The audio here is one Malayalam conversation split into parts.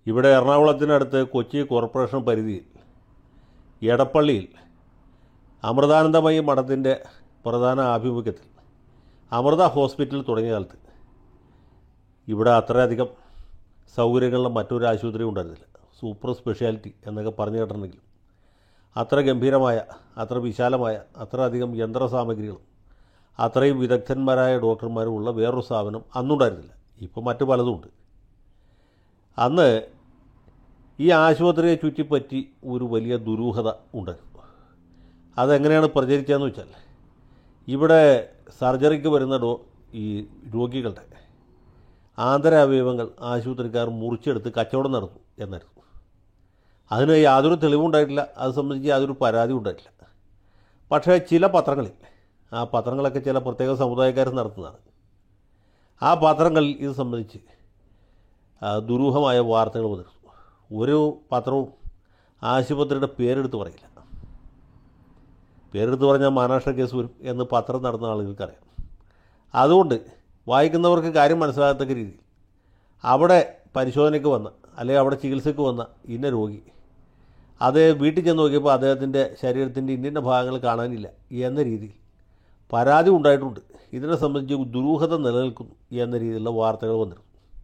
ഇവിടെ എറണാകുളത്തിനടുത്ത് കൊച്ചി കോർപ്പറേഷൻ പരിധിയിൽ എടപ്പള്ളിയിൽ അമൃതാനന്ദമയി മഠത്തിൻ്റെ പ്രധാന ആഭിമുഖ്യത്തിൽ അമൃത ഹോസ്പിറ്റൽ തുടങ്ങിയ കാലത്ത് ഇവിടെ അത്രയധികം സൗകര്യങ്ങളുള്ള മറ്റൊരു ആശുപത്രി ഉണ്ടായിരുന്നില്ല സൂപ്പർ സ്പെഷ്യാലിറ്റി എന്നൊക്കെ പറഞ്ഞു കേട്ടിട്ടുണ്ടെങ്കിലും അത്ര ഗംഭീരമായ അത്ര വിശാലമായ അത്ര അധികം യന്ത്ര സാമഗ്രികളും അത്രയും വിദഗ്ധന്മാരായ ഡോക്ടർമാരും ഉള്ള വേറൊരു സ്ഥാപനം അന്നുണ്ടായിരുന്നില്ല ഇപ്പോൾ മറ്റു പലതുമുണ്ട് അന്ന് ഈ ആശുപത്രിയെ ചുറ്റിപ്പറ്റി ഒരു വലിയ ദുരൂഹത ഉണ്ടായിരുന്നു അതെങ്ങനെയാണ് പ്രചരിച്ചതെന്ന് വെച്ചാൽ ഇവിടെ സർജറിക്ക് വരുന്ന ഡോ ഈ രോഗികളുടെ ആന്തരാവയവങ്ങൾ ആശുപത്രിക്കാർ മുറിച്ചെടുത്ത് കച്ചവടം നടത്തും എന്നായിരുന്നു അതിന് യാതൊരു തെളിവുണ്ടായിട്ടില്ല അത് സംബന്ധിച്ച് യാതൊരു പരാതി ഉണ്ടായിട്ടില്ല പക്ഷേ ചില പത്രങ്ങളിൽ ആ പത്രങ്ങളൊക്കെ ചില പ്രത്യേക സമുദായക്കാർ നടത്തുന്നതാണ് ആ പത്രങ്ങളിൽ ഇത് സംബന്ധിച്ച് ആ, ദുരൂഹമായ വാർത്തകൾ വന്നിരുന്നു ഒരു പത്രവും ആശുപത്രിയുടെ പേരെടുത്ത് പറയില്ല പേരെടുത്ത് പറഞ്ഞാൽ മഹാരാഷ്ട്ര കേസ് വരും എന്ന് പത്രം നടന്ന ആളുകൾക്കറിയാം അതുകൊണ്ട് വായിക്കുന്നവർക്ക് കാര്യം മനസ്സിലാകത്തക്ക രീതിയിൽ അവിടെ പരിശോധനയ്ക്ക് വന്ന അല്ലെങ്കിൽ അവിടെ ചികിത്സയ്ക്ക് വന്ന ഇന്ന രോഗി അത് വീട്ടിൽ ചെന്ന് നോക്കിയപ്പോൾ അദ്ദേഹത്തിൻ്റെ ശരീരത്തിൻ്റെ ഇന്നിന്ന ഭാഗങ്ങൾ കാണാനില്ല എന്ന രീതിയിൽ പരാതി ഉണ്ടായിട്ടുണ്ട് ഇതിനെ സംബന്ധിച്ച് ദുരൂഹത നിലനിൽക്കുന്നു എന്ന രീതിയിലുള്ള വാർത്തകൾ വന്നിരുന്നു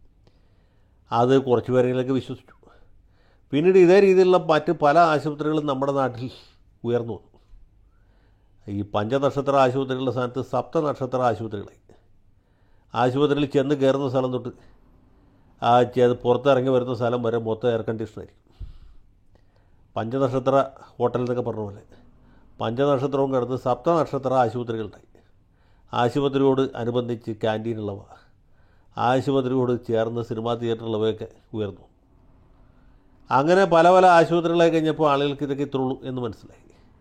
അത് കുറച്ച് പേരെങ്കിലൊക്കെ വിശ്വസിച്ചു പിന്നീട് ഇതേ രീതിയിലുള്ള മറ്റ് പല ആശുപത്രികളും നമ്മുടെ നാട്ടിൽ ഉയർന്നു വന്നു ഈ പഞ്ചനക്ഷത്ര ആശുപത്രികളുടെ സ്ഥാനത്ത് സപ്തനക്ഷത്ര ആശുപത്രികളായി ആശുപത്രിയിൽ ചെന്ന് കയറുന്ന സ്ഥലം തൊട്ട് ആ ചെ- പുറത്തിറങ്ങി വരുന്ന സ്ഥലം വരെ മൊത്തം എയർ കണ്ടീഷനായിരിക്കും പഞ്ചനക്ഷത്ര ഹോട്ടൽ എന്നൊക്കെ പറഞ്ഞ പോലെ പഞ്ചനക്ഷത്രവും കിടന്ന് സപ്തനക്ഷത്ര ആശുപത്രികളുണ്ടായി ആശുപത്രിയോട് അനുബന്ധിച്ച് ക്യാൻറ്റീനുള്ളവ ആശുപത്രിയോട് ചേർന്ന് സിനിമാ തിയേറ്ററുള്ളവയൊക്കെ ഉയർന്നു അങ്ങനെ പല പല ആശുപത്രികളായി കഴിഞ്ഞപ്പോൾ ആളുകൾക്ക് ഇതൊക്കെ ഇത്രയുള്ളൂ എന്ന് മനസ്സിലായി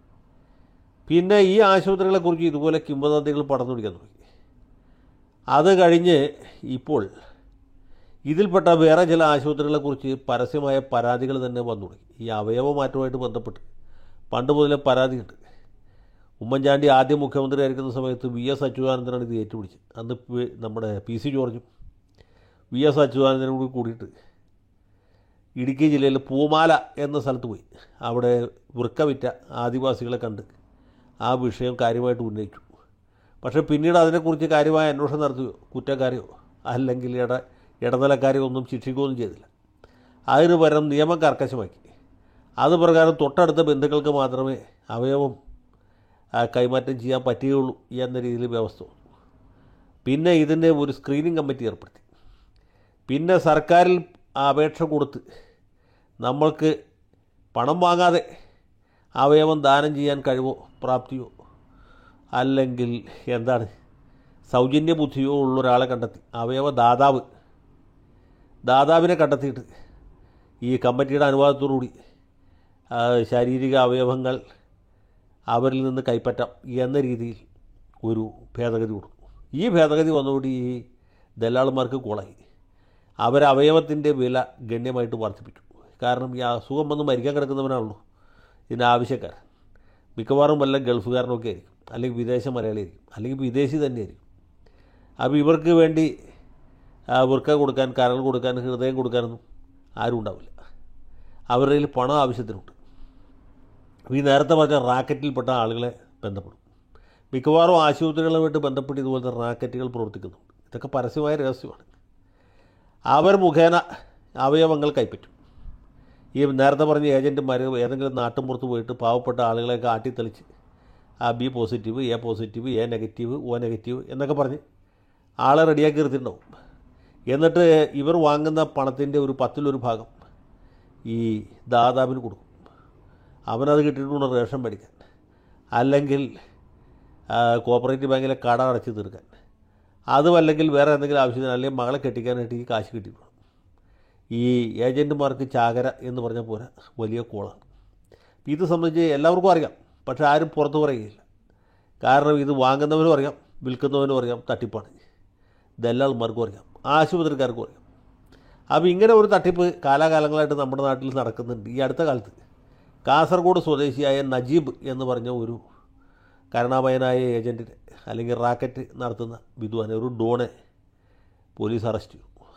പിന്നെ ഈ ആശുപത്രികളെക്കുറിച്ച് ഇതുപോലെ കിംവദന്തികൾ പടർന്നു പിടിക്കാൻ തുടങ്ങി അത് കഴിഞ്ഞ് ഇപ്പോൾ ഇതിൽപ്പെട്ട വേറെ ചില ആശുപത്രികളെക്കുറിച്ച് പരസ്യമായ പരാതികൾ തന്നെ വന്നു തുടങ്ങി ഈ അവയവ മാറ്റവുമായിട്ട് ബന്ധപ്പെട്ട് പണ്ട് മുതലേ പരാതിയുണ്ട് ഉമ്മൻചാണ്ടി ആദ്യം മുഖ്യമന്ത്രി ആയിരിക്കുന്ന സമയത്ത് വി എസ് അച്യുതാനന്ദനാണ് ഇത് ഏറ്റുപിടിച്ചത് അന്ന് പി- നമ്മുടെ പി സി ജോർജും വി എസ് അച്യുതാനന്ദനും കൂടി കൂടിയിട്ട് ഇടുക്കി ജില്ലയിൽ പൂമാല എന്ന സ്ഥലത്ത് പോയി അവിടെ വൃക്ക വിറ്റ ആദിവാസികളെ കണ്ട് ആ വിഷയം കാര്യമായിട്ട് ഉന്നയിച്ചു പക്ഷേ പിന്നീട് അതിനെക്കുറിച്ച് കാര്യമായ അന്വേഷണം നടത്തുകയോ കുറ്റക്കാരെയോ അല്ലെങ്കിൽ ഇട ഇടനിലക്കാരെയോ ഒന്നും ശിക്ഷിക്കുകയൊന്നും ചെയ്തില്ല അതിന് പകരം നിയമം കർക്കശമാക്കി അത് പ്രകാരം തൊട്ടടുത്ത ബന്ധുക്കൾക്ക് മാത്രമേ അവയവം ആ, കൈമാറ്റം ചെയ്യാൻ പറ്റുകയുള്ളൂ എന്ന രീതിയിൽ വ്യവസ്ഥ വന്നു പിന്നെ ഇതിൻ്റെ ഒരു സ്ക്രീനിങ് കമ്മിറ്റി ഏർപ്പെടുത്തി പിന്നെ സർക്കാരിൽ അപേക്ഷ കൊടുത്ത് നമ്മൾക്ക് പണം വാങ്ങാതെ അവയവം ദാനം ചെയ്യാൻ കഴിവോ പ്രാപ്തിയോ അല്ലെങ്കിൽ എന്താണ് സൗജന്യ ബുദ്ധിയോ ഉള്ള ഒരാളെ കണ്ടെത്തി അവയവ ദാതാവ് ദാതാവിനെ കണ്ടെത്തിയിട്ട് ഈ കമ്മിറ്റിയുടെ അനുവാദത്തോടുകൂടി ആ, ശാരീരിക അവയവങ്ങൾ അവരിൽ നിന്ന് കൈപ്പറ്റാം എന്ന രീതിയിൽ ഒരു ഭേദഗതി കൊടുത്തു ഈ ഭേദഗതി വന്നതോടെ ഈ ദല്ലാളന്മാർക്ക് കുളായി അവർ അവയവത്തിൻ്റെ വില ഗണ്യമായിട്ട് വർദ്ധിപ്പിച്ചു കാരണം ഈ അസുഖം വന്ന് മരിക്കാൻ കിടക്കുന്നവനാണല്ലോ ഇതിൻ്റെ ആവശ്യക്കാരൻ മിക്കവാറും വല്ല ഗൾഫുകാരനൊക്കെ ആയിരിക്കും അല്ലെങ്കിൽ വിദേശ മലയാളിയായിരിക്കും അല്ലെങ്കിൽ വിദേശി തന്നെയായിരിക്കും അപ്പോൾ ഇവർക്ക് വേണ്ടി ആ, വൃക്ക കൊടുക്കാൻ കരൾ കൊടുക്കാൻ ഹൃദയം കൊടുക്കാനൊന്നും ആരും ഉണ്ടാവില്ല അവരുടെ കയ്യിൽ പണം ആവശ്യത്തിനുണ്ട് അപ്പോൾ ഈ നേരത്തെ പറഞ്ഞ റാക്കറ്റിൽപ്പെട്ട ആളുകളെ ബന്ധപ്പെടും മിക്കവാറും ആശുപത്രികളുമായിട്ട് ബന്ധപ്പെട്ട് ഇതുപോലത്തെ റാക്കറ്റുകൾ പ്രവർത്തിക്കുന്നുണ്ട് ഇതൊക്കെ പരസ്യമായ രഹസ്യമാണ് അവർ മുഖേന അവയവങ്ങൾ കൈപ്പറ്റും ഈ നേരത്തെ പറഞ്ഞ ഏജൻറ്റുമാർ ഏതെങ്കിലും നാട്ടുമ്പുറത്ത് പോയിട്ട് പാവപ്പെട്ട ആളുകളെ കാട്ടിത്തെളിച്ച് ആ B positive A positive A negative O negative എന്നൊക്കെ പറഞ്ഞ് ആളെ റെഡിയാക്കി നിർത്തിയിട്ടുണ്ടാവും എന്നിട്ട് ഇവർ വാങ്ങുന്ന പണത്തിൻ്റെ ഒരു പത്തിലൊരു ഭാഗം ഈ ദാതാവിന് കൊടുക്കും അവനത് കിട്ടിയിട്ടുണ്ട് റേഷൻ മേടിക്കാൻ അല്ലെങ്കിൽ ആ, കോപ്പറേറ്റീവ് ബാങ്കിലെ കട അടച്ച് തീർക്കാൻ അതും അല്ലെങ്കിൽ വേറെ എന്തെങ്കിലും ആവശ്യത്തിന് അല്ലെങ്കിൽ മകളെ കെട്ടിക്കാനായിട്ട് ഈ കാശ് കിട്ടിയിട്ടുണ്ട് ഈ ഏജൻറ്റുമാർക്ക് ചാകര എന്ന് പറഞ്ഞാൽ പോരാ വലിയ കോളാണ് ഇത് സംബന്ധിച്ച് എല്ലാവർക്കും അറിയാം പക്ഷെ ആരും പുറത്ത് പറയുകയില്ല കാരണം ഇത് വാങ്ങുന്നവനും അറിയാം വിൽക്കുന്നവനും അറിയാം തട്ടിപ്പാണ് ദല്ലാൾമാർക്കും അറിയാം ആശുപത്രിക്കാർക്കും അറിയാം അപ്പോൾ ഇങ്ങനെ ഒരു തട്ടിപ്പ് കാലാകാലങ്ങളായിട്ട് നമ്മുടെ നാട്ടിൽ നടക്കുന്നുണ്ട് ഈ അടുത്ത കാലത്ത് കാസർഗോഡ് സ്വദേശിയായ നജീബ് എന്ന് പറഞ്ഞ ഒരു കരുണാമയനായ ഏജൻറ്റിനെ അല്ലെങ്കിൽ റാക്കറ്റ് നടത്തുന്ന വിദ്വാനെ ഒരു ഡോണെ പോലീസ് അറസ്റ്റ് ചെയ്തു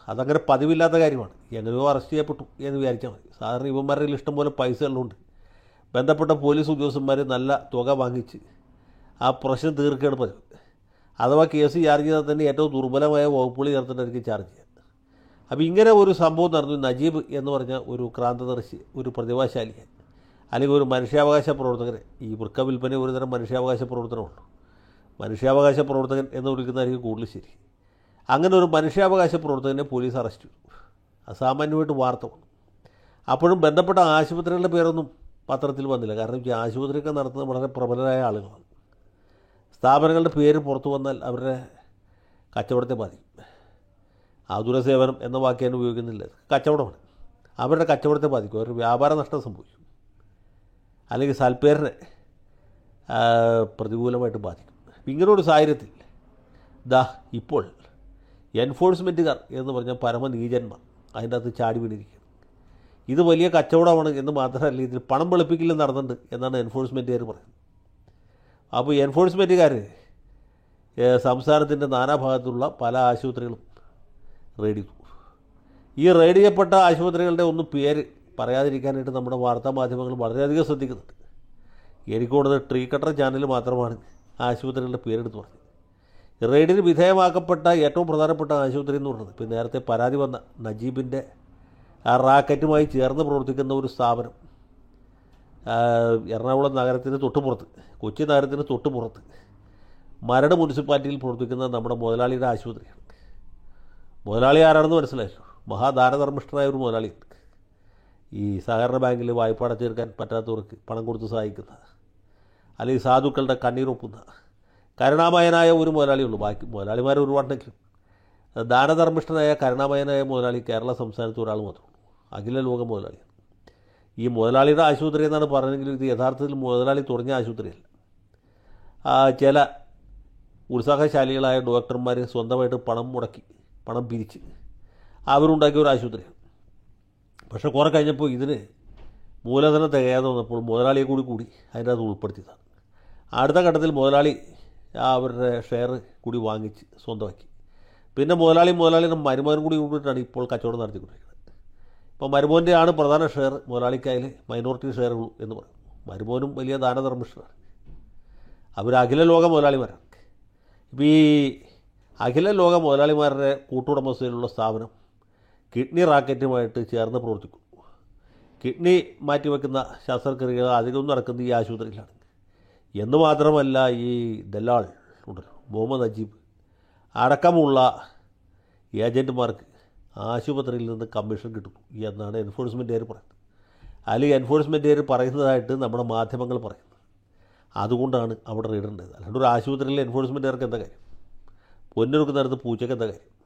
അതങ്ങനെ പതിവില്ലാത്ത കാര്യമാണ് എങ്ങനെയോ അറസ്റ്റ് ചെയ്യപ്പെട്ടു എന്ന് വിചാരിച്ചാൽ മതി സാധാരണ ഇവന്മാരുടെ കയ്യിൽ ഇഷ്ടംപോലെ പൈസകളുണ്ട് ബന്ധപ്പെട്ട പോലീസ് ഉദ്യോഗസ്ഥന്മാർ നല്ല തുക വാങ്ങിച്ച് ആ പ്രശ്നം തീർക്കുകയാണ് പതിവ് അഥവാ കേസ് ചാർജ് ചെയ്താൽ തന്നെ ഏറ്റവും ദുർബലമായ വകുപ്പുകൾ ചേർത്തിട്ടായിരിക്കും ചാർജ് ചെയ്യുക അപ്പോൾ ഇങ്ങനെ ഒരു സംഭവം നടന്നു നജീബ് എന്ന് പറഞ്ഞ ഒരു ക്രാന്തദർശി ഒരു പ്രതിഭാശാലിയെ അല്ലെങ്കിൽ ഒരു മനുഷ്യാവകാശ പ്രവർത്തകരെ ഈ വൃക്ക വിൽപ്പന ഒരുതരം മനുഷ്യാവകാശ പ്രവർത്തനമുള്ളൂ മനുഷ്യാവകാശ പ്രവർത്തകൻ എന്ന് വിളിക്കുന്നതായിരിക്കും കൂടുതൽ ശരി അങ്ങനെ ഒരു മനുഷ്യാവകാശ പ്രവർത്തകനെ പോലീസ് അറസ്റ്റ് ചെയ്തു അസാമാന്യമായിട്ട് വാർത്ത വന്നു അപ്പോഴും ബന്ധപ്പെട്ട ആശുപത്രികളുടെ പേരൊന്നും പത്രത്തിൽ വന്നില്ല കാരണം ഈ ആശുപത്രിയൊക്കെ നടത്തുന്നത് വളരെ പ്രബലരായ ആളുകളാണ് സ്ഥാപനങ്ങളുടെ പേര് പുറത്തു വന്നാൽ അവരുടെ കച്ചവടത്തെ ബാധിക്കും ആതുര സേവനം എന്ന വാക്ക് ഞാൻ ഉപയോഗിക്കുന്നില്ല കച്ചവടമാണ് അവരുടെ കച്ചവടത്തെ ബാധിക്കും അവരുടെ വ്യാപാര നഷ്ടം സംഭവിക്കും അല്ലെങ്കിൽ സൽപ്പേരിനെ ആ, പ്രതികൂലമായിട്ട് ബാധിക്കും ഇങ്ങനെ ഒരു സാഹചര്യത്തിൽ ദാ ഇപ്പോൾ എൻഫോഴ്സ്മെൻറ്റുകാർ എന്ന് പറഞ്ഞ പരമനീചന്മാർ അതിൻ്റെ അകത്ത് ചാടി വീണിരിക്കുകയാണ് ഇത് വലിയ കച്ചവടമാണ് എന്ന് മാത്രമല്ല ഇതിൽ പണം വെളുപ്പിക്കലും നടന്നിട്ടുണ്ട് എന്നാണ് എൻഫോഴ്സ്മെൻറ്റുകാർ പറയുന്നത് അപ്പോൾ എൻഫോഴ്സ്മെൻറ്റുകാർ സംസ്ഥാനത്തിൻ്റെ നാനാഭാഗത്തുള്ള പല ആശുപത്രികളും റെയ്ഡ് ചെയ്തു ഈ റെയ്ഡ് ചെയ്യപ്പെട്ട ആശുപത്രികളുടെ ഒന്നും പേര് പറയാതിരിക്കാനായിട്ട് നമ്മുടെ വാർത്താ മാധ്യമങ്ങൾ വളരെയധികം ശ്രദ്ധിക്കുന്നുണ്ട് എനിക്ക് തോന്നുന്നത് ട്രീ കട്ടർ ചാനൽ മാത്രമാണ് ആശുപത്രികളുടെ പേരെടുത്ത് പറഞ്ഞത് റെയ്ഡിന് വിധേയമാക്കപ്പെട്ട ഏറ്റവും പ്രധാനപ്പെട്ട ആശുപത്രി എന്ന് പറയുന്നത് ഇപ്പോൾ നേരത്തെ പരാതി വന്ന നജീബിൻ്റെ ആ റാക്കറ്റുമായി ചേർന്ന് പ്രവർത്തിക്കുന്ന ഒരു സ്ഥാപനം ആ, എറണാകുളം നഗരത്തിന് തൊട്ടുപുറത്ത് കൊച്ചി നഗരത്തിന് തൊട്ടുപുറത്ത് മരട് മുനിസിപ്പാലിറ്റിയിൽ പ്രവർത്തിക്കുന്ന നമ്മുടെ മുതലാളിയുടെ ആശുപത്രിയാണ് മുതലാളി ആരാണെന്ന് മനസ്സിലായല്ലോ മഹാദാനധർമ്മിഷ്ഠനായ ഒരു മുതലാളിയുണ്ട് ഈ സഹകരണ ബാങ്കിൽ വായ്പ അടച്ചെടുക്കാൻ പറ്റാത്തവർക്ക് പണം കൊടുത്ത് സഹായിക്കുന്ന അല്ലെങ്കിൽ സാധുക്കളുടെ കണ്ണീരൊപ്പുന്ന കരുണാമയനായ ഒരു മുതലാളിയുള്ളൂ ബാക്കി മുതലാളിമാർ ഒരുപാടുണ്ടെങ്കിലും ദാനധർമ്മിഷ്ഠനായ കരുണാമയനായ മുതലാളി കേരള സംസ്ഥാനത്ത് ഒരാൾ മാത്രമേ ഉള്ളൂ അഖില ലോക മുതലാളിയാണ് ഈ മുതലാളിയുടെ ആശുപത്രി എന്നാണ് പറഞ്ഞെങ്കിലും ഇത് യഥാർത്ഥത്തിൽ മുതലാളി തുടങ്ങിയ ആശുപത്രിയല്ല ആ, ചില ഉത്സാഹശാലികളായ ഡോക്ടർമാർ സ്വന്തമായിട്ട് പണം മുടക്കി പണം പിരിച്ച് അവരുണ്ടാക്കിയ ഒരു ആശുപത്രിയാണ് പക്ഷേ കുറെ കഴിഞ്ഞപ്പോൾ ഇതിന് മൂലധനം തികയാതെ വന്നപ്പോൾ മുതലാളിയെ കൂടി കൂടി അതിൻ്റെ അത് ഉൾപ്പെടുത്തിയതാണ് അടുത്ത ഘട്ടത്തിൽ മുതലാളി ആ അവരുടെ ഷെയർ കൂടി വാങ്ങിച്ച് സ്വന്തമാക്കി പിന്നെ മുതലാളി മുതലാളിയുടെ മരുമകൻ കൂടി കൂടിയിട്ടാണ് ഇപ്പോൾ കച്ചവടം നടത്തിക്കൊണ്ടിരിക്കുന്നത് ഇപ്പോൾ മരുമോൻ്റെ ആണ് പ്രധാന ഷെയർ മുതലാളിക്കതിൽ മൈനോറിറ്റി ഷെയർ ഉള്ളൂ എന്ന് പറയും മരുമോനും വലിയ ദാനധർമ്മിഷ്ഠനാണ് അവർ അഖില ലോക മുതലാളിമാരാണ് ഇപ്പോൾ ഈ അഖില ലോക മുതലാളിമാരുടെ കൂട്ടുടമസ്ഥയിലുള്ള സ്ഥാപനം കിഡ്നി റാക്കറ്റുമായിട്ട് ചേർന്ന് പ്രവർത്തിക്കുന്നു കിഡ്നി മാറ്റിവെക്കുന്ന ശസ്ത്രക്രിയകൾ അധികവും നടക്കുന്ന ഈ ആശുപത്രിയിലാണ് എന്ന് മാത്രമല്ല ഈ ദലാൾ ഉണ്ടല്ലോ മുഹമ്മദ് നജീബ് അടക്കമുള്ള ഏജൻറ്റുമാർക്ക് ആശുപത്രിയിൽ നിന്ന് കമ്മീഷൻ കിട്ടുന്നു എന്നാണ് എൻഫോഴ്സ്മെൻറ്റുകാർ പറയുന്നത് അല്ലെങ്കിൽ എൻഫോഴ്സ്മെൻറ്റുകാർ പറയുന്നതായിട്ട് നമ്മുടെ മാധ്യമങ്ങൾ പറയുന്നത് അതുകൊണ്ടാണ് അവിടെ റെയ്ഡുണ്ടായത് അല്ലാണ്ട് ഒരു ആശുപത്രിയിൽ എൻഫോഴ്സ്മെൻറ്റുകാർക്ക് എന്താ കാര്യം പൊന്നെടുക്കുന്നിടത്ത് പൂച്ചയ്ക്ക് എന്താ കാര്യം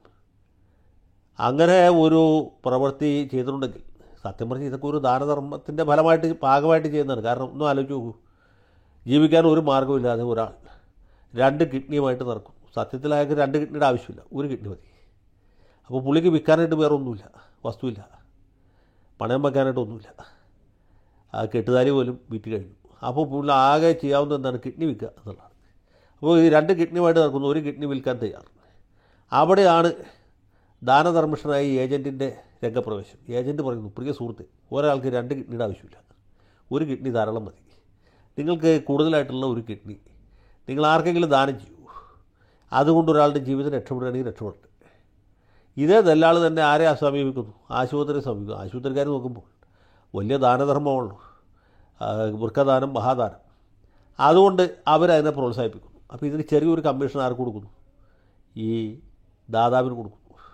അങ്ങനെ ഒരു പ്രവൃത്തി ചെയ്തിട്ടുണ്ടെങ്കിൽ സത്യം പറഞ്ഞ് ഇതൊക്കെ ഒരു ദാനധർമ്മത്തിൻ്റെ ഫലമായിട്ട് ഭാഗമായിട്ട് ചെയ്യുന്നതാണ് കാരണം ഒന്നും ആലോചിച്ച് നോക്കൂ ജീവിക്കാൻ ഒരു മാർഗ്ഗമില്ലാതെ ഒരാൾ രണ്ട് കിഡ്നിയുമായിട്ട് നടക്കും സത്യത്തിൽ അയാൾക്ക് രണ്ട് കിഡ്നിയുടെ ആവശ്യമില്ല ഒരു കിഡ്നി മതി അപ്പോൾ പുള്ളിക്ക് വിൽക്കാനായിട്ട് വേറെ ഒന്നുമില്ല വസ്തുവില്ല പണയം വെക്കാനായിട്ട് ഒന്നുമില്ല ആ കെട്ടുതാലി പോലും വിറ്റ് കഴിഞ്ഞു അപ്പോൾ പുള്ളി ആകെ ചെയ്യാവുന്ന എന്താണ് കിഡ്നി വിൽക്കുക എന്നുള്ളതാണ് അപ്പോൾ ഈ രണ്ട് കിഡ്നിയുമായിട്ട് നടക്കുന്നു ഒരു കിഡ്നി വിൽക്കാൻ തയ്യാറ് അവിടെയാണ് ദാനധർമ്മിഷ്ഠനായ ഈ ഏജൻറ്റിൻ്റെ രംഗപ്രവേശം ഏജൻറ്റ് പറയുന്നു പ്രിയ സുഹൃത്ത് ഒരാൾക്ക് രണ്ട് കിഡ്നിയുടെ ആവശ്യമില്ല ഒരു കിഡ്നി ധാരാളം മതി നിങ്ങൾക്ക് കൂടുതലായിട്ടുള്ള ഒരു കിഡ്നി നിങ്ങൾ ആർക്കെങ്കിലും ദാനം ചെയ്യൂ അതുകൊണ്ട് ഒരാളുടെ ജീവിതം രക്ഷപ്പെടുകയാണെങ്കിൽ രക്ഷപ്പെടട്ടെ ഇതേ ദല്ലാൾ തന്നെ ആരെ സമീപിക്കുന്നു ആശുപത്രി സമീപിക്കുന്നു ആശുപത്രിക്കാർ നോക്കുമ്പോൾ വലിയ ദാനധർമ്മമുള്ളൂ വൃക്കദാനം മഹാദാനം അതുകൊണ്ട് അവരതിനെ പ്രോത്സാഹിപ്പിക്കുന്നു അപ്പോൾ ഇതിന് ചെറിയൊരു കമ്മീഷൻ ആർക്ക് കൊടുക്കുന്നു ഈ ദാതാവിന് കൊടുക്കുന്നു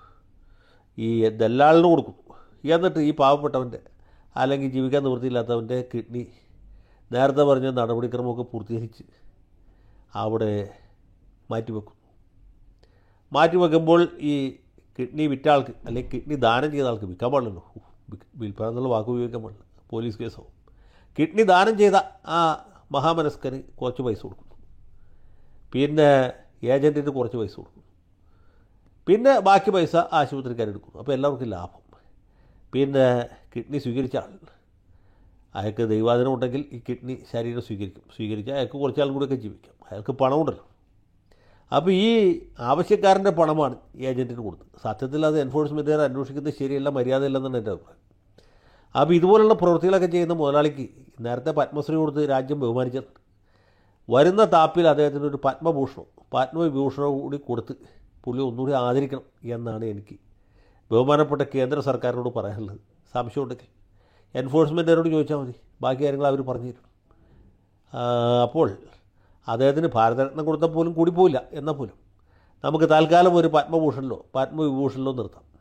ഈ ദല്ലാളിന് കൊടുക്കുന്നു എന്നിട്ട് ഈ പാവപ്പെട്ടവൻ്റെ അല്ലെങ്കിൽ ജീവിക്കാൻ നിവൃത്തിയില്ലാത്തവൻ്റെ കിഡ്നി നേരത്തെ പറഞ്ഞ നടപടിക്രമമൊക്കെ പൂർത്തീകരിച്ച് അവിടെ മാറ്റിവെക്കുന്നു മാറ്റിവെക്കുമ്പോൾ ഈ കിഡ്നി വിറ്റ ആൾക്ക് അല്ലെങ്കിൽ കിഡ്നി ദാനം ചെയ്ത ആൾക്ക് വിൽക്കാൻ പാടില്ലല്ലോ വിൽക്ക- വിൽപ്പന എന്നുള്ള വാക്ക് ഉപയോഗിക്കാൻ പാടില്ല പോലീസ് കേസാവും കിഡ്നി ദാനം ചെയ്ത ആ മഹാമനസ്കന് കുറച്ച് പൈസ കൊടുക്കുന്നു പിന്നെ ഏജൻറ്റിന് കുറച്ച് പൈസ കൊടുക്കുന്നു പിന്നെ ബാക്കി പൈസ ആശുപത്രിക്കാരെടുക്കുന്നു അപ്പോൾ എല്ലാവർക്കും ലാഭം പിന്നെ കിഡ്നി സ്വീകരിച്ച ആൾ അയാൾക്ക് ദൈവാധീനം ഉണ്ടെങ്കിൽ ഈ കിഡ്നി ശരീരം സ്വീകരിക്കും സ്വീകരിച്ചാൽ അയാൾക്ക് കുറച്ചാളും കൂടെയൊക്കെ ജീവിക്കാം അയാൾക്ക് പണമുണ്ടല്ലോ അപ്പോൾ ഈ ആവശ്യക്കാരൻ്റെ പണമാണ് ഏജൻറ്റിന് കൊടുത്തത് സത്യത്തിൽ അത് എൻഫോഴ്സ്മെൻറ്റുകാർ അന്വേഷിക്കുന്നത് ശരിയല്ല മര്യാദയില്ലെന്നാണ് എൻ്റെ അഭിപ്രായം അപ്പോൾ ഇതുപോലുള്ള പ്രവൃത്തികളൊക്കെ ചെയ്യുന്ന മുതലാളിക്ക് നേരത്തെ പത്മശ്രീ കൊടുത്ത് രാജ്യം ബഹുമാനിച്ചിട്ടുണ്ട് വരുന്ന താപ്പിൽ അദ്ദേഹത്തിന് ഒരു പത്മഭൂഷണം പത്മവിഭൂഷണം കൂടി കൊടുത്ത് പുള്ളി ഒന്നുകൂടി ആദരിക്കണം എന്നാണ് എനിക്ക് ബഹുമാനപ്പെട്ട കേന്ദ്ര സർക്കാരിനോട് പറയാനുള്ളത് സംശയമുണ്ടെങ്കിൽ എൻഫോഴ്സ്മെൻറ്റുകാരോട് ചോദിച്ചാൽ മതി ബാക്കി കാര്യങ്ങൾ അവർ പറഞ്ഞു തരും ആ, അപ്പോൾ അദ്ദേഹത്തിന് ഭാരതരത്നം കൊടുത്താൽ പോലും കൂടിപ്പോയില്ല എന്നാൽ പോലും നമുക്ക് തൽക്കാലം ഒരു പത്മഭൂഷണിലോ പത്മവിഭൂഷണിലോ നിർത്താം